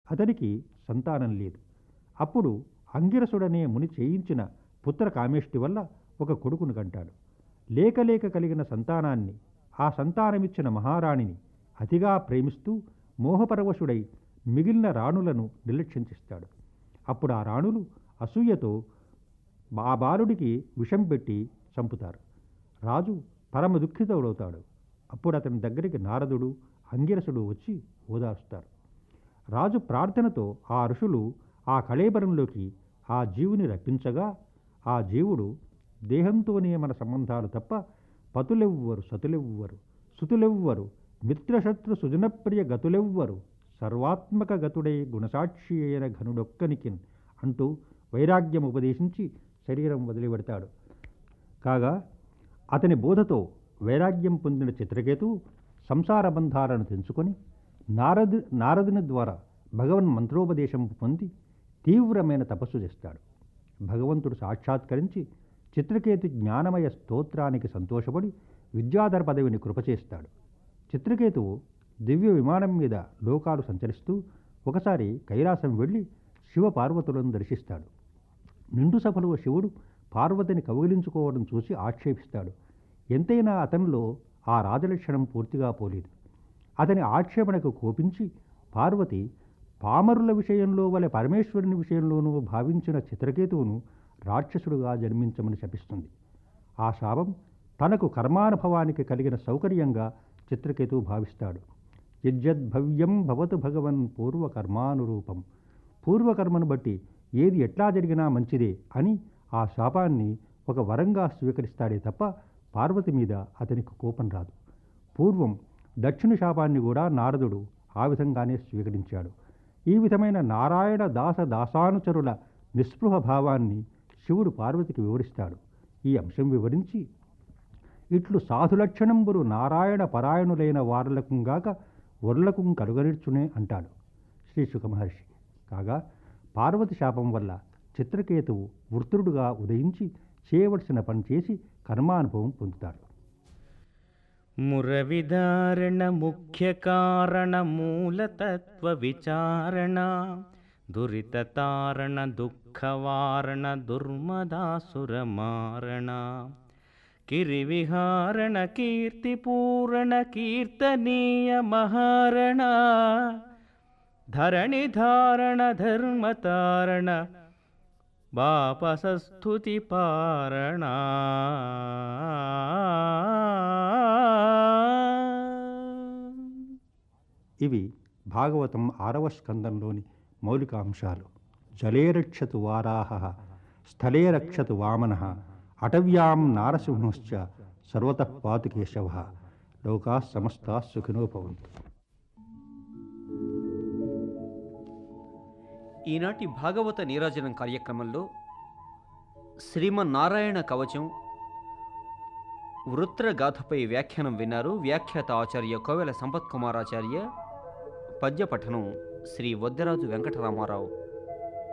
అతనికి సంతానం లేదు అప్పుడు అంగిరసుడనే ముని చేయించిన పుత్ర కామేష్టి వల్ల ఒక కొడుకును కంటాడు లేక లేక కలిగిన సంతానాన్ని ఆ సంతానమిచ్చిన మహారాణిని అతిగా ప్రేమిస్తూ మోహపరవశుడై మిగిలిన రాణులను నిర్లక్ష్యం చేస్తాడు అప్పుడు ఆ రాణులు అసూయతో ఆ బాలుడికి విషం పెట్టి చంపుతారు రాజు పరమ దుఃఖితుడవుతాడు అప్పుడు అతని దగ్గరికి నారదుడు అంగిరసుడు వచ్చి ఓదారుస్తారు రాజు ప్రార్థనతో ఆ ఋషులు ఆ కళేబరంలోకి ఆ జీవుని రప్పించగా ఆ జీవుడు దేహంతోనే మన సంబంధాలు తప్ప పతులెవ్వరు సతులెవ్వరు సుతులెవ్వరు మిత్రశత్రు సుజనప్రియ గతులెవ్వరు సర్వాత్మక గతుడై గుణసాక్షి అయిన ఘనుడొక్కనికిన్ అంటూ వైరాగ్యం ఉపదేశించి శరీరం వదిలిపెడతాడు కాగా అతని బోధతో వైరాగ్యం పొందిన చిత్రకేతు సంసార బంధాలను తెంచుకొని నారదు నారదుని ద్వారా భగవన్ మంత్రోపదేశం పొంది తీవ్రమైన తపస్సు చేస్తాడు భగవంతుడు సాక్షాత్కరించి చిత్రకేతు జ్ఞానమయ స్తోత్రానికి సంతోషపడి విద్యాధర పదవిని కృపచేస్తాడు చిత్రకేతువు దివ్య విమానం మీద లోకాలు సంచరిస్తూ ఒకసారి కైలాసం వెళ్ళి శివ పార్వతులను దర్శిస్తాడు నిండు సభలో శివుడు పార్వతిని కౌగిలించుకోవడం చూసి ఆక్షేపిస్తాడు ఎంతైనా అతనిలో ఆ రాజలక్షణం పూర్తిగా పోలేదు అతని ఆక్షేపణకు కోపించి పార్వతి పామరుల విషయంలో వలె పరమేశ్వరుని విషయంలోనూ భావించిన చిత్రకేతువును రాక్షసుడుగా జన్మించమని శపిస్తుంది ఆ శాపం తనకు కర్మానుభవానికి కలిగిన సౌకర్యంగా చిత్రకేతువు భావిస్తాడు యజ్జద్భవ్యం భవతు భగవన్ పూర్వకర్మానురూపం పూర్వకర్మను బట్టి ఏది ఎట్లా జరిగినా మంచిదే అని ఆ శాపాన్ని ఒక వరంగా స్వీకరిస్తాడే తప్ప పార్వతి మీద అతనికి కోపం రాదు పూర్వం దక్షిణ శాపాన్ని కూడా నారదుడు ఆ విధంగానే స్వీకరించాడు ఈ విధమైన నారాయణ దాస దాసానుచరుల నిస్పృహ భావాన్ని శివుడు పార్వతికి వివరిస్తాడు ఈ అంశం వివరించి ఇట్లు సాధులక్షణంబురు నారాయణ పరాయణులైన వారులకుంగాక వర్లకు కలుగనిర్చునే అంటాడు శ్రీ సుఖమహర్షి కాగా పార్వతి శాపం వల్ల చిత్రకేతువు వృత్రుడుగా ఉదయించి చేయవలసిన పని చేసి కర్మానుభవం పొందుతాడు మురవిదారణ ముఖ్య కారణ మూలతత్వ విచారణ దురిత తారణ దుఃఖవారణ దుర్మదాసుర మారణ కిరివిహారణ కీర్తిపూరణ కీర్తనీయ మహారణ ధరణి ధారణ ధర్మతారణ బాపసస్థుతి పారణ ఇవి భాగవతం ఆరవ స్కందంలోని మౌలిక అంశాలు జలే రక్షతు వారాహ స్థలే రక్షతు వామన అటవ్యాం నారసింహశ్చ సర్వతః పాతు కేశవ లోకా సమస్తా సుఖినో భవంతు ఈనాటి భాగవత నీరాజనం కార్యక్రమంలో శ్రీమన్నారాయణ కవచం వృత్రగాథపై వ్యాఖ్యానం విన్నారు వ్యాఖ్యాత ఆచార్య కోవెల సంపత్ కుమారాచార్య పద్య పఠనం శ్రీ వద్దరాజు వెంకటరామారావు